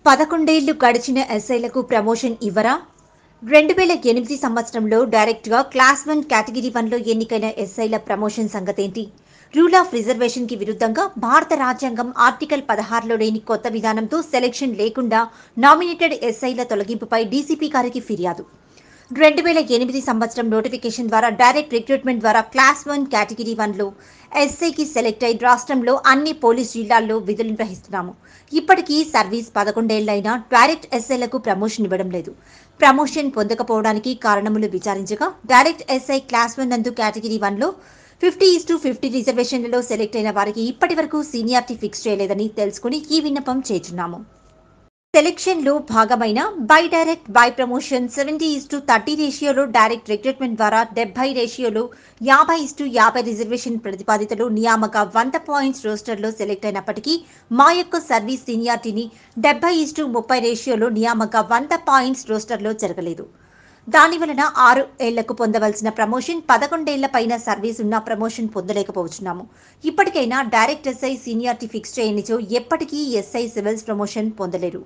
పదకొండేళ్లు గడిచిన ఎస్ఐలకు ప్రమోషన్ ఇవ్వరా రెండు వేల ఎనిమిది సంవత్సరంలో డైరెక్ట్గా క్లాస్ వన్ కేటగిరీ వన్లో ఎన్నికైన ఎస్ఐల ప్రమోషన్ సంగతేంటి రూల్ ఆఫ్ రిజర్వేషన్ కి విరుద్ధంగా భారత రాజ్యాంగం ఆర్టికల్ పదహారులో లేని కొత్త విధానంతో సెలక్షన్ లేకుండా నామినేటెడ్ ఎస్ఐల తొలగింపుపై డీసీపీ గారికి ఫిర్యాదు రెండు వేల ఎనిమిది సంవత్సరం నోటిఫికేషన్ ద్వారా డైరెక్ట్ రిక్రూట్మెంట్ ద్వారా క్లాస్ వన్ కేటగిరీ వన్లో ఎస్ఐకి సెలెక్ట్ అయి రాష్ట్రంలో అన్ని పోలీస్ జిల్లాల్లో విధులు నిర్వహిస్తున్నాము ఇప్పటికీ సర్వీస్ పదకొండేళ్లైనా డైరెక్ట్ ఎస్ఐలకు ప్రమోషన్ ఇవ్వడం లేదు ప్రమోషన్ పొందకపోవడానికి కారణములు విచారించగా డైరెక్ట్ ఎస్ఐ క్లాస్ వన్ నందు కేటగిరీ వన్లో ఫిఫ్టీ ఈస్ టు ఫిఫ్టీ రిజర్వేషన్లలో సెలెక్ట్ అయిన వారికి ఇప్పటి వరకు సీనియారిటీ ఫిక్స్ చేయలేదని తెలుసుకుని ఈ విన్నపం చేస్తున్నాము సెలెక్షన్ లో భాగమైన by direct by promotion seventy is to thirty రేషియోలో డైరెక్ట్ రిక్రూట్మెంట్ ద్వారా డెబ్బై రేషియోలో యాభై ఇస్ టు యాభై రిజర్వేషన్ ప్రతిపాదితలు నియామక వంద పాయింట్స్ రోస్టర్లో సెలెక్ట్ అయినప్పటికీ మా యొక్క సర్వీస్ సీనియారిటీని డెబ్బై ఇస్ టు ముప్పై రేషియోలో నియామక వంద పాయింట్స్ రోస్టర్లో జరగలేదు దాని వలన ఆరు ఏళ్లకు పొందవలసిన ప్రమోషన్ పదకొండేళ్ల పైన సర్వీస్ ఉన్న ప్రమోషన్ పొందలేకపోతున్నాము ఇప్పటికైనా డైరెక్ట్ ఎస్ఐ సీనియారిటీ ఫిక్స్ చేయనిచో ఎప్పటికీ ఎస్ఐ సివిల్స్ ప్రమోషన్ పొందలేరు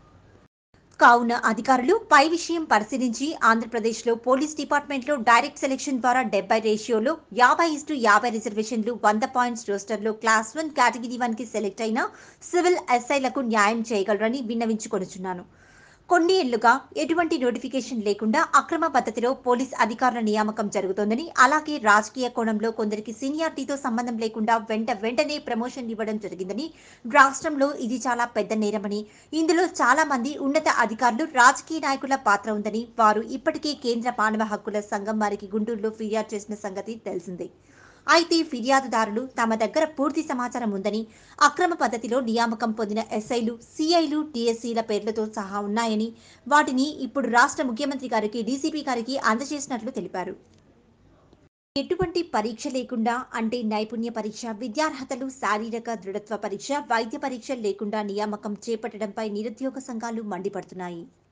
కావున అధికారులు పై విషయం పరిశీలించి ఆంధ్రప్రదేశ్లో పోలీస్ డిపార్ట్మెంట్లో డైరెక్ట్ సెలెక్షన్ ద్వారా డెబ్బై రేషియోలో యాభై ఇస్టు యాభై రిజర్వేషన్లు వంద పాయింట్స్ రోస్టర్లో క్లాస్ వన్ కేటగిరీ వన్కి సెలెక్ట్ అయిన సివిల్ ఎస్ఐలకు న్యాయం చేయగలరని విన్నవించుకొనుచున్నాను కొన్ని ఏళ్లుగా ఎటువంటి నోటిఫికేషన్ లేకుండా అక్రమ పద్ధతిలో పోలీస్ అధికారుల నియామకం జరుగుతోందని అలాగే రాజకీయ కోణంలో కొందరికి సీనియారిటీతో సంబంధం లేకుండా వెంట వెంటనే ప్రమోషన్ ఇవ్వడం జరిగిందని రాష్ట్రంలో ఇది చాలా పెద్ద నేరమని ఇందులో చాలా మంది ఉన్నత అధికారులు రాజకీయ నాయకుల పాత్ర ఉందని వారు ఇప్పటికే కేంద్ర మానవ హక్కుల సంఘం వారికి గుంటూరులో ఫిర్యాదు చేసిన సంగతి తెలిసిందే అయితే ఫిర్యాదుదారులు తమ దగ్గర పూర్తి సమాచారం ఉందని అక్రమ పద్ధతిలో నియామకం పొందిన ఎస్ఐలు సిఐలు టీఎస్సీల పేర్లతో సహా ఉన్నాయని వాటిని ఇప్పుడు రాష్ట్ర ముఖ్యమంత్రి గారికి డీసీపీ గారికి అందజేసినట్లు తెలిపారు ఎటువంటి పరీక్ష లేకుండా అంటే నైపుణ్య పరీక్ష విద్యార్హతలు శారీరక దృఢత్వ పరీక్ష వైద్య పరీక్ష లేకుండా నియామకం చేపట్టడంపై నిరుద్యోగ సంఘాలు మండిపడుతున్నాయి